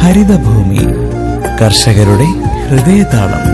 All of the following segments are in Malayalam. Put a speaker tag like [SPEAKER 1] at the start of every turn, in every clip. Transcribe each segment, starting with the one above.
[SPEAKER 1] ഹരിതഭൂമി കർഷകരുടെ ഹൃദയതാളം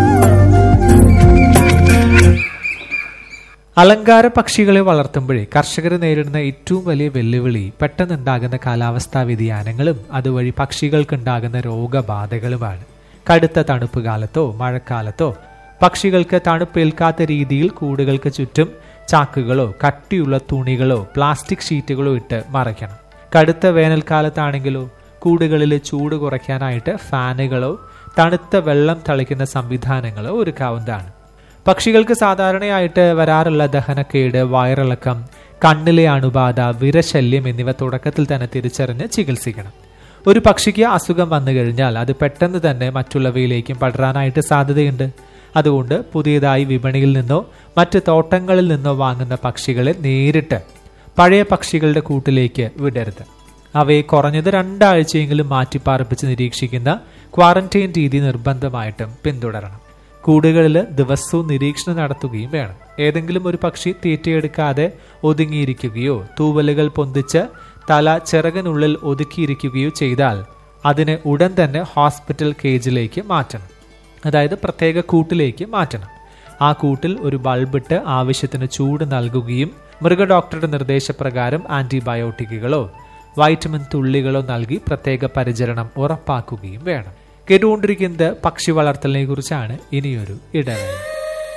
[SPEAKER 2] അലങ്കാര പക്ഷികളെ വളർത്തുമ്പോഴേ കർഷകർ നേരിടുന്ന ഏറ്റവും വലിയ വെല്ലുവിളി പെട്ടെന്നുണ്ടാകുന്ന കാലാവസ്ഥാ വ്യതിയാനങ്ങളും അതുവഴി പക്ഷികൾക്കുണ്ടാകുന്ന രോഗബാധകളുമാണ് കടുത്ത തണുപ്പ് കാലത്തോ മഴക്കാലത്തോ പക്ഷികൾക്ക് തണുപ്പേൽക്കാത്ത രീതിയിൽ കൂടുകൾക്ക് ചുറ്റും ചാക്കുകളോ കട്ടിയുള്ള തുണികളോ പ്ലാസ്റ്റിക് ഷീറ്റുകളോ ഇട്ട് മറയ്ക്കണം കടുത്ത വേനൽക്കാലത്താണെങ്കിലോ കൂടുകളിൽ ചൂട് കുറയ്ക്കാനായിട്ട് ഫാനുകളോ തണുത്ത വെള്ളം തളിക്കുന്ന സംവിധാനങ്ങളോ ഒരുക്കാവുന്നതാണ് പക്ഷികൾക്ക് സാധാരണയായിട്ട് വരാറുള്ള ദഹനക്കേട് വയറിളക്കം കണ്ണിലെ അണുബാധ വിരശല്യം എന്നിവ തുടക്കത്തിൽ തന്നെ തിരിച്ചറിഞ്ഞ് ചികിത്സിക്കണം ഒരു പക്ഷിക്ക് അസുഖം വന്നു കഴിഞ്ഞാൽ അത് പെട്ടെന്ന് തന്നെ മറ്റുള്ളവയിലേക്കും പടരാനായിട്ട് സാധ്യതയുണ്ട് അതുകൊണ്ട് പുതിയതായി വിപണിയിൽ നിന്നോ മറ്റ് തോട്ടങ്ങളിൽ നിന്നോ വാങ്ങുന്ന പക്ഷികളെ നേരിട്ട് പഴയ പക്ഷികളുടെ കൂട്ടിലേക്ക് വിടരുത് അവയെ കുറഞ്ഞത് രണ്ടാഴ്ചയെങ്കിലും മാറ്റിപ്പാർപ്പിച്ച് നിരീക്ഷിക്കുന്ന ക്വാറന്റൈൻ രീതി നിർബന്ധമായിട്ടും പിന്തുടരണം കൂടുകളിൽ ദിവസവും നിരീക്ഷണം നടത്തുകയും വേണം ഏതെങ്കിലും ഒരു പക്ഷി തീറ്റയെടുക്കാതെ ഒതുങ്ങിയിരിക്കുകയോ തൂവലുകൾ പൊന്തിച്ച് തല ചിറകിനുള്ളിൽ ഒതുക്കിയിരിക്കുകയോ ചെയ്താൽ അതിനെ ഉടൻ തന്നെ ഹോസ്പിറ്റൽ കേജിലേക്ക് മാറ്റണം അതായത് പ്രത്യേക കൂട്ടിലേക്ക് മാറ്റണം ആ കൂട്ടിൽ ഒരു ബൾബിട്ട് ആവശ്യത്തിന് ചൂട് നൽകുകയും മൃഗഡോക്ടറുടെ നിർദ്ദേശപ്രകാരം ആന്റിബയോട്ടിക്കുകളോ വൈറ്റമിൻ തുള്ളികളോ നൽകി പ്രത്യേക പരിചരണം ഉറപ്പാക്കുകയും വേണം കേട്ടുകൊണ്ടിരിക്കുന്നത് പക്ഷി വളർത്തലിനെ കുറിച്ചാണ് ഇനിയൊരു ഇടവേള